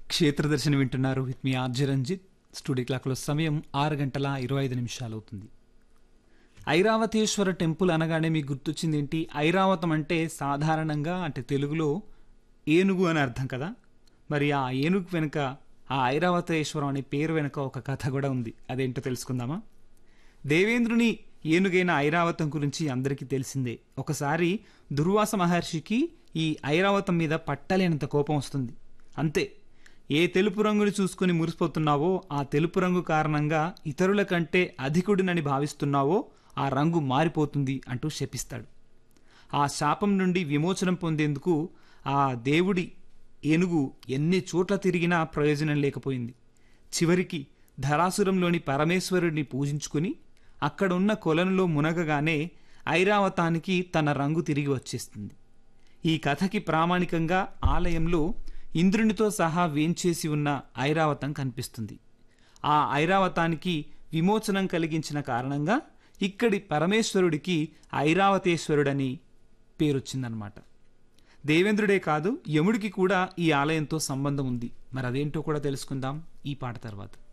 క్షేత్రదర్శన వింటున్నారు విత్ మీ RJ Ranjith studio క్లాక్లో సమయం ఆరు గంటల ఇరవై ఐదు నిమిషాలు అవుతుంది ఐరావతేశ్వర టెంపుల్ అనగానే మీకు గుర్తొచ్చింది ఏంటి ఐరావతం అంటే సాధారణంగా అంటే తెలుగులో ఏనుగు అని అర్థం కదా మరి ఆ ఏనుగు వెనుక ఆ ఐరావతేశ్వరం అనే పేరు వెనుక ఒక కథ కూడా ఉంది అదేంటో తెలుసుకుందామా దేవేంద్రుని ఏనుగైన ఐరావతం గురించి అందరికీ తెలిసిందే ఒకసారి దుర్వాస మహర్షికి ఈ ఐరావతం మీద పట్టలేనంత కోపం వస్తుంది అంతే ఏ తెలుపు రంగుని చూసుకుని మురిసిపోతున్నావో ఆ తెలుపు రంగు కారణంగా ఇతరుల కంటే అధికుడినని భావిస్తున్నావో ఆ రంగు మారిపోతుంది అంటూ శపిస్తాడు ఆ శాపం నుండి విమోచనం పొందేందుకు ఆ దేవుడి ఏనుగు ఎన్ని చోట్ల తిరిగినా ప్రయోజనం లేకపోయింది చివరికి ధరాసురంలోని పరమేశ్వరుడిని పూజించుకుని అక్కడున్న కొలనులో మునగగానే ఐరావతానికి తన రంగు తిరిగి వచ్చేస్తుంది ఈ కథకి ప్రామాణికంగా ఆలయంలో ఇంద్రునితో సహా వేంచేసి ఉన్న ఐరావతం కనిపిస్తుంది ఆ ఐరావతానికి విమోచనం కలిగించిన కారణంగా ఇక్కడి పరమేశ్వరుడికి ఐరావతేశ్వరుడని పేరొచ్చిందనమాట దేవేంద్రుడే కాదు యముడికి కూడా ఈ ఆలయంతో సంబంధం ఉంది మరి అదేంటో కూడా తెలుసుకుందాం ఈ పాట తర్వాత